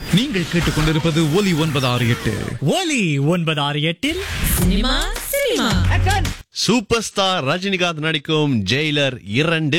நீங்கள் கேட்டுக்கொண்டிருப்பது ஒலி ஒன்பது ஆறு எட்டு ஒலி ஒன்பது ஆறு எட்டில் cinema cinema super star Rajinikanth நடிக்கும் ஜெயிலர் இரண்டு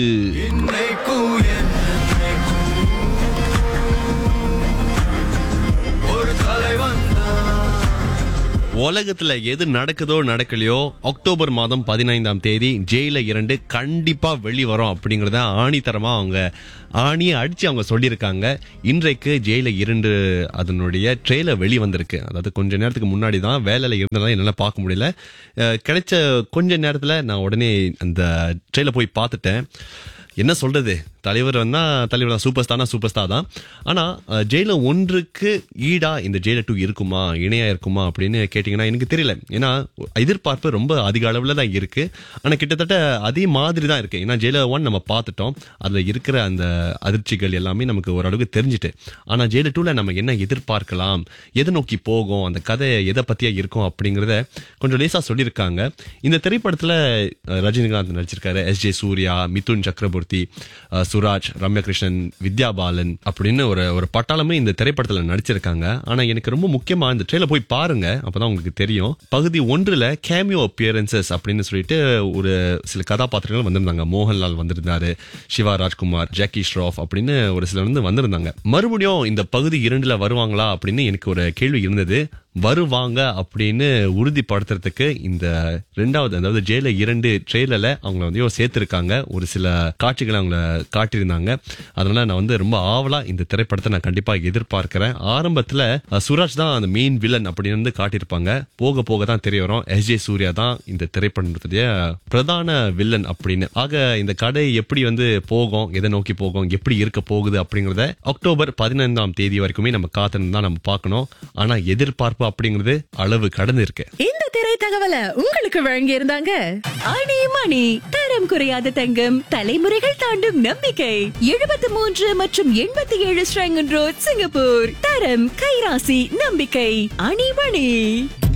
உலகத்துல எது நடக்குதோ நடக்கலையோ அக்டோபர் மாதம் பதினைந்தாம் தேதி ஜெயில இரண்டு கண்டிப்பா வெளி வரும் அப்படிங்கறத ஆணித்தரமா அவங்க ஆணியை அடிச்சு அவங்க சொல்லியிருக்காங்க இன்றைக்கு ஜெயில இரண்டு அதனுடைய ட்ரெயிலர் வெளி வந்திருக்கு அதாவது கொஞ்ச நேரத்துக்கு முன்னாடி தான் வேலையில இருந்ததால என்னால பார்க்க முடியல அஹ், கிடைச்ச கொஞ்ச நேரத்துல நான் உடனே அந்த ட்ரெயில போய் பார்த்துட்டேன் என்ன சொல்றது தலைவர் வந்தா தலைவர் தான் சூப்பர் ஸ்டார்னா சூப்பர் ஸ்டார் தான் ஆனா அஹ், ஜெயிலர் ஒன்றுக்கு ஈடா இந்த ஜெயிலர் டூ இருக்குமா இணையா இருக்குமா அப்படின்னு கேட்டீங்கன்னா எனக்கு தெரியல ஏன்னா எதிர்பார்ப்பு ரொம்ப அதிக அளவுல தான் இருக்கு ஆனா கிட்டத்தட்ட அதே மாதிரி தான் இருக்கு ஏன்னா ஜெயிலர் ஒன் நம்ம பார்த்துட்டோம் அதுல இருக்கிற அந்த அதிர்ச்சிகள் எல்லாமே நமக்கு ஓரளவுக்கு தெரிஞ்சுட்டு ஆனா ஜெயிலர் டூல நம்ம என்ன எதிர்பார்க்கலாம் எதை நோக்கி போகும் அந்த கதை எதை பத்தியா இருக்கும் அப்படிங்கறத கொஞ்சம் லேசா சொல்லியிருக்காங்க இந்த திரைப்படத்துல அஹ், ரஜினிகாந்த் நடிச்சிருக்காரு எஸ் ஜே சூர்யா மிதுன் சக்கரவர்த்தி அஹ், சுராஜ் ரம்யகிருஷ்ணன் வித்யா பாலன் அப்படின்னு ஒரு ஒரு பட்டாளமே இந்த திரைப்படத்துல நடிச்சிருக்காங்க ஆனா எனக்கு ரொம்ப முக்கியமா இந்த ட்ரெயில போய் பாருங்க அப்பதான் உங்களுக்கு தெரியும் பகுதி ஒன்றுல கேமியோ அப்பியரன்சஸ் அப்படின்னு சொல்லிட்டு ஒரு சில கதாபாத்திரங்கள் வந்திருந்தாங்க மோகன்லால் வந்திருந்தாரு சிவா ராஜ்குமார் ஜாக்கி ஷ்ராஃப் அப்படின்னு ஒரு சிலர் வந்து வந்திருந்தாங்க மறுபடியும் இந்த பகுதி இரண்டுல வருவாங்களா அப்படின்னு எனக்கு ஒரு கேள்வி இருந்தது வருவாங்க அப்படின்னு உறுதிப்படுத்துறதுக்கு இந்த ரெண்டாவது அதாவது ஜெயில இரண்டு ட்ரெயிலர்ல அவங்கள வந்து சேர்த்திருக்காங்க ஒரு சில காட்சிகளை அவங்கள காட்டியிருந்தாங்க அதனால நான் வந்து ரொம்ப ஆவலா இந்த திரைப்படத்தை நான் கண்டிப்பா எதிர்பார்க்கிறேன் ஆரம்பத்துல அஹ், சுராஜ் தான் அந்த மெயின் வில்லன் அப்படின்னு வந்து காட்டியிருப்பாங்க போக போக தான் தெரிய வரும் எஸ் ஜே சூர்யா தான் இந்த திரைப்படத்துடைய பிரதான வில்லன் அப்படின்னு ஆக இந்த கதை எப்படி வந்து போகும் எதை நோக்கி போகும் எப்படி இருக்க போகுது அப்படிங்கறத அக்டோபர் பதினைந்தாம் தேதி வரைக்குமே நம்ம காத்திருந்து தான் நம்ம பார்க்கணும் ஆனா எதிர்பார்ப்பு அப்படிங்கிறது அளவு கடந்து இருக்கு இந்த திரை தகவலை உங்களுக்கு வழங்கி இருந்தாங்க ஆணி மணி தரம் குறையாத தங்கம் தலைமுறைகள் தாண்டும் நம்பிக்கை எழுபத்தி மூன்று மற்றும் எண்பத்தி ஏழு ஸ்ரங்கன் ரோட் சிங்கப்பூர் தரம் கைராசி நம்பிக்கை அணி மணி